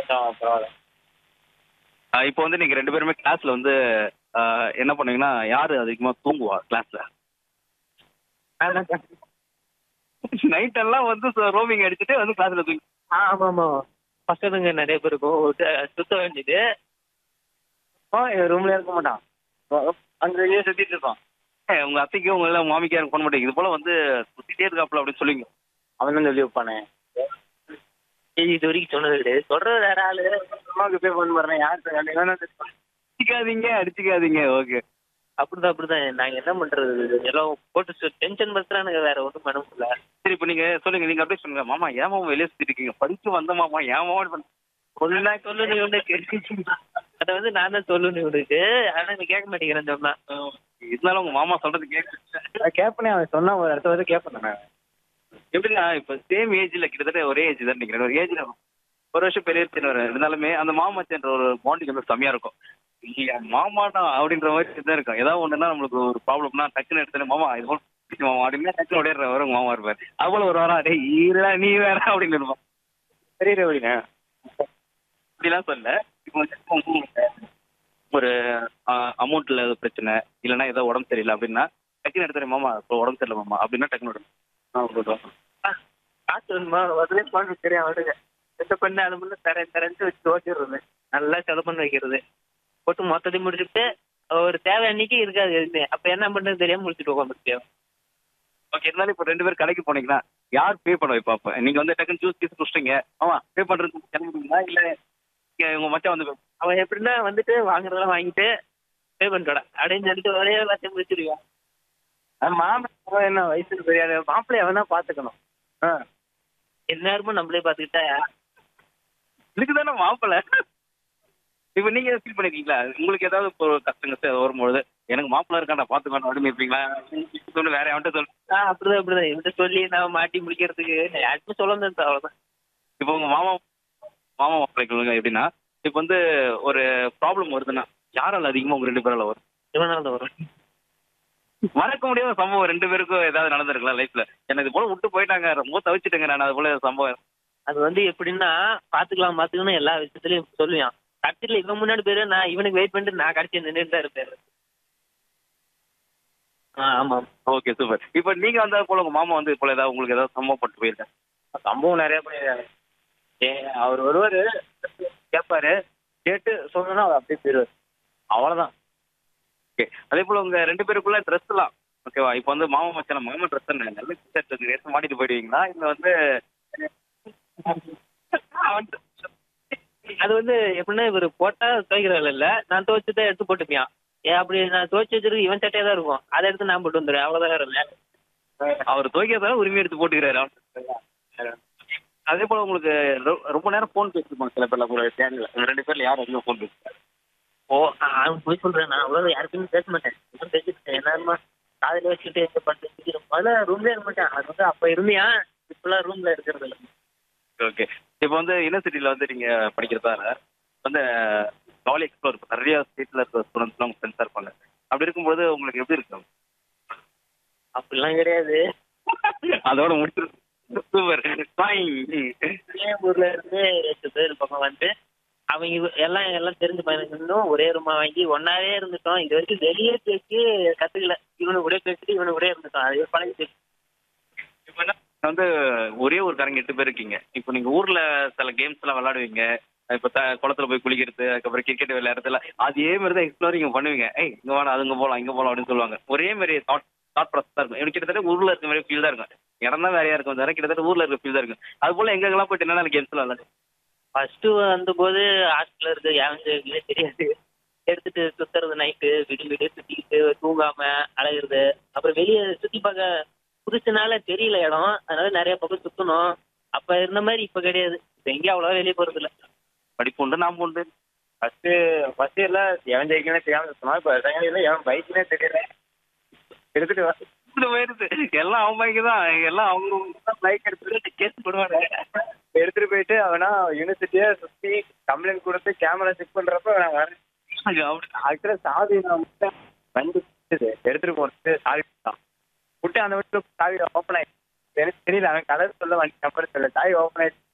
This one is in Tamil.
கொஞ்சம் பரவாயில்ல ஆஹ் இப்போ வந்து நீங்க ரெண்டு பேருமே கிளாஸ்ல வந்து ஆஹ் என்ன பண்ணுவீங்கன்னா யாரு அதிகமா தூங்குவா கிளாஸ்ல நைட் எல்லாம் வந்து ரோமிங் அடிச்சுட்டு வந்து கிளாஸ்ல தூங்கி ஆ ஆமாம் ஆமாம் பசங்க நிறைய பேர் இருக்கும் த- சுத்த வேண்டியது ரூம்ல இருக்க மாட்டான் அங்க இங்கேயே சுத்திட்டு இருப்பான் ஏய், உங்க அத்தைக்கு உங்க எல்லாம் மாமிக்கு எனக்கு பண்ண மாட்டேங்க இது போல வந்து சுத்திட்டே இருக்காப்ல அப்படின்னு சொல்லுவீங்க அவன் தான் சொல்லி வைப்பானே இது இது வரைக்கும் சொன்னது கிடையாது சொல்றது வேற ஆளு அம்மாவுக்கு போய் ஃபோன் பண்ணுறேன் யார் அடிச்சுக்காதீங்க அடிச்சுக்காதீங்க ஓகே அப்படிதான் அப்படிதான் நாங்க என்ன பண்றது எல்லாம் போட்டு டென்ஷன் பண்றானுங்க வேற ஒன்றும் பண்ண முடியல சரி இப்போ நீங்க சொல்லுங்க நீங்க அப்படியே சொல்லுங்க மாமா ஏன் மாமா வெளியே சுத்திட்டு இருக்கீங்க படிச்சு வந்த மாமா ஏன் மாமா இப்படி பண்ண- ஒண்ணு நான் சொல்லணும் இவனுக்கு அதை வந்து நான் தான் சொல்லணும் இவனுக்கு ஆனா நீ கேட்க மாட்டேங்கிறேன் சொன்னா இருந்தாலும் உங்க மாமா சொல்றது கேட்க கேட்பனே அவன் சொன்னா ஒரு இடத்த வந்து கேட்பேன் நான் எப்படின்னா இப்ப சேம் ஏஜ்ல கிட்டத்தட்ட ஒரே ஏஜ் தான் நினைக்கிறேன் ஒரு ஏஜ்ல ஒரு வருஷம் பெரிய சின்னவர் இருந்தாலுமே அந்த மாமாச்சன்ற ஒரு பாண்டிங் வந்து செம்மையா இருக்கும் என் மாமாடா அப்படின்ற மாதிரி தான் இருக்கும் ஏதாவது ஒண்ணுன்னா நம்மளுக்கு ஒரு ப்ராப்ளம்னா டக்குன்னு எடுத்துட்டு மாமா இது போல பிடிச்சு மாமா அப்படின்னா டக்குன்னு உடையிற வரும் மாமா இருப்பாரு அது போல ஒரு வாரம் டேய் ஈரா நீ வேற அப்படின்னு இருப்பான் தெரியல அப்படின்னா இப்படிலாம் சொல்ல இப்போ வந்து ஒரு அமௌண்ட்ல பிரச்சனை இல்லைன்னா ஏதோ உடம்பு சரியில்லை அப்படின்னா டக்குன்னு எடுத்துட்டு மாமா இப்போ உடம்பு சரியில்லை மாமா அப்படின்னா டக்குன்னு விடும் ஆ போதும் காசு வேணுமா உடனே பாட்டு தெரியும் அவனுக்கு எந்த பண்ண அது முன்ன தரேன் தரேன்ட்டு வச்சு ஓட்டிடுறது நல்லா செலவு பண்ணி வைக்கிறது போட்டு மொத்தத்தையும் முடிச்சுட்டு ஒரு தேவை அன்னைக்கு இருக்காது எதுவுமே அப்ப என்ன பண்றது தெரியாம முடிச்சுட்டு உட்காந்துட்டு ஓகே இருந்தாலும் இப்போ ரெண்டு பேரும் கடைக்கு போனீங்கன்னா யார் பே பண்ண வைப்பா அப்ப நீங்க வந்து டக்குன்னு ஜூஸ் கீஸ் குடிச்சிட்டீங்க ஆமா பே பண்றது கிளம்பிட்டீங்களா இல்ல இங்க உங்க மச்சான் வந்து pay- அவன் எப்படின்னா வந்துட்டு வாங்குறதெல்லாம் வாங்கிட்டு பே பண்ணிட்டோட அப்படின்னு சொல்லிட்டு ஒரே எல்லாத்தையும் முடிச்சிருவான் மாமன் என்ன வயசுக்கு தெரியாது மாப்பிள்ளை அவன் தான் பாத்துக்கணும் எந்நேரமும் நம்மளே பாத்துக்கிட்டா இதுக்கு தானே மாப்பிள்ள இப்போ நீங்க ஃபீல் பண்ணிருக்கீங்களா உங்களுக்கு ஏதாவது இப்போ ஒரு கஷ்டம் கஷ்டம் வரும்பொழுது எனக்கு மாப்பிள்ள இருக்காண்டா பாத்துக்கணும் அப்படின்னு இருப்பீங்களா சொல்லு வேற அவன்கிட்ட சொல்லு ஆ அப்படிதான் அப்படிதான் இவன்கிட்ட சொல்லி நான் மாட்டி முடிக்கிறதுக்கு நான் யாருக்கும் சொல்ல வந்தேன் அவ்வளவுதான் இப்போ உங்க மாமா மாமா மாப்பிள்ளைக்கு எப்படின்னா இப்போ வந்து ஒரு ப்ராப்ளம் வருதுன்னா யாரால அதிகமா உங்க ரெண்டு பேரால வரும் இவனால தான் வரும் மறக்க முடியாத சம்பவம் ரெண்டு பேருக்கும் ஏதாவது நடந்திருக்கலாம் லைஃப்ல எனக்கு இது போல விட்டு போயிட்டாங்க ரொம்ப தவிச்சிட்டேங்க நான் அது போல சம்பவம் அது வந்து எப்படின்னா பாத்துக்கலாம் பாத்துக்கணும் எல்லா விஷயத்துலயும் சொல்லுவான் கடைசியில இவன் முன்னாடி போயிரு நான் இவனுக்கு வெயிட் பண்ணிட்டு நான் கடைசி நின்றுட்டு தான் இருப்பேன் ஆ ஆமாம் ஓகே சூப்பர் இப்போ நீங்க வந்தா போல உங்க மாமா வந்து இது போல ஏதாவது உங்களுக்கு ஏதாவது சம்பவப்பட்டு போயிருக்கேன் சம்பவம் நிறைய பண்ணிருக்காரு ஏ அவர் வருவாரு கேட்பாரு கேட்டு சொல்லணும்னா அவர் அப்படியே போயிடுவார் அவ்வளவுதான் ஓகே அதே போல உங்க ரெண்டு பேருக்குள்ள ட்ரெஸ் எல்லாம் ஓகேவா இப்போ வந்து மாமா மச்சான மாமா ட்ரெஸ் நல்ல டிஷர்ட் ரேஸ் மாட்டிட்டு போயிடுவீங்களா இல்ல வந்து அது வந்து எப்படின்னா இவர் போட்டா துவைக்கிறாள் இல்ல நான் துவைச்சு தான் எடுத்து போட்டுப்பியான் ஏ அப்படி நான் துவைச்சு வச்சிருக்கு இவன் சட்டையா தான் இருக்கும் அதை எடுத்து நான் போட்டு வந்துடுறேன் அவ்வளவுதான் வேற இல்ல அவர் துவைக்கிறதால உரிமை எடுத்து போட்டுக்கிறாரு அவர். அதே போல உங்களுக்கு ரொ- ரொம்ப நேரம் ஃபோன் பேசிருப்பாங்க சில பேர்ல உங்க சேனல்ல உங்க ரெண்டு பேர்ல யார் அதிகமாக ஃபோன் பேசுறாங்க ஓ அவன் போய் சொல்றேன் நான் அவ்வளவு யாருக்குமே பேச மாட்டேன் இவன் பேசிட்டு என்னமா காதுல வச்சுட்டு எந்த பண்ணிட்டு முதல்ல ரூம்ல இருக்க மாட்டேன் அது வந்து அப்ப இருந்தியா இப்பெல்லாம் ரூம்ல இருக்கிறது இல்ல ஓகே இப்போ வந்து யூனிவர்சிட்டியில் வந்து நீங்க படிக்கிறதால வந்து காலேஜ் எக்ஸ்ப்ளோர் இருக்கும் நிறைய ஸ்டேட்ல இருக்கிற ஸ்டூடெண்ட்ஸ்லாம் உங்க ஃப்ரெண்ட்ஸாக இருப்பாங்க அப்படி இருக்கும்போது உங்களுக்கு எப்படி இருக்கும் அப்படிலாம் கிடையாது அதோட முடிச்சிரு சூப்பர் ஏன் ஊர்ல இருந்து எட்டு பேர் பக்கம் வந்து அவங்க இவ- எல்லாம் எல்லாம் தெரிஞ்ச பையனுங்களும் ஒரே ரூமா வாங்கி ஒன்னாவே இருந்துட்டோம் இது வரைக்கும் வெளியே பேசி கத்துக்கல இவனு கூட பேசிட்டு இவனு கூட இருந்துட்டோம் அதே பழகி இப்போ என்ன வந்து ஒரே ஒரு காரங்க எட்டு பேர் இருக்கீங்க இப்போ நீங்க ஊர்ல சில கேம்ஸ் எல்லாம் விளையாடுவீங்க இப்போ த குளத்துல போய் குளிக்கிறது அதுக்கப்புறம் கிரிக்கெட் விளையாடுறதுல அதே மாதிரி தான் எக்ஸ்ப்ளோரிங் பண்ணுவீங்க ஏய் இங்க வேணா அது இங்க போகலாம் இங்க போகலாம் அப்படின்னு சொல்லுவாங்க ஒரே மாதிரி தாட் தாட் ப்ராசஸ் தான் இருக்கும் எனக்கு கிட்டத்தட்ட ஊர்ல இருக்க மாதிரி ஃபீல் தான் இருக்கும் இடம் தான் வேறையா இருக்கும் தவிர கிட்டத்தட்ட ஊர்ல இருக்க ஃபீல் தான் இருக்கும் அது போல எங்கெங்கெல்லாம் போயிட்டு என்னென்ன கேம்ஸ் எல்லாம் விளையாடு ஃபர்ஸ்ட் வந்தபோது ஹாஸ்டல்ல இருக்கு யாருன்னு தெரியாது எடுத்துட்டு சுத்துறது நைட்டு விடி விடிய சுத்திக்கிட்டு தூங்காம அழகுறது அப்புறம் வெளியே சுத்தி பார்க்க புதுசுனால தெரியல இடம் அதனால நிறைய பக்கம் சுத்தணும் அப்ப இருந்த மாதிரி இப்ப கிடையாது இப்ப எங்கேயும் அவ்வளவா வெளியே போறது இல்ல படிப்பு உண்டு நாம் உண்டு ஃபர்ஸ்ட் ஃபர்ஸ்ட் இயர்ல எவன் ஜெயிக்கணும் தெரியாம சுத்தமா இப்ப செகண்ட் இயர்ல எவன் பைக்னே தெரியல எடுத்துட்டு வா இது போயிருது எல்லாம் அவங்க பைக்கு தான் எல்லாம் அவங்க பைக் எடுத்துட்டு கேஸ் போடுவாங்க எடுத்துட்டு போயிட்டு அவனா யூனிவர்சிட்டியை சுத்தி கம்ப்ளைண்ட் கொடுத்து கேமரா செக் பண்றப்ப நான் வரேன் ஆக்சுவலா சாவி நான் மட்டும் வண்டி விட்டுது. எடுத்துட்டு போறது சாவி தான் விட்டு அந்த வீட்டுல சாவி ஓப்பன் ஆயிடுச்சு எனக்கு தெரியல அவன் கலர் சொல்ல வண்டி நம்பர் சொல்ல சாவி ஓப்பன் ஆயிடுச்சு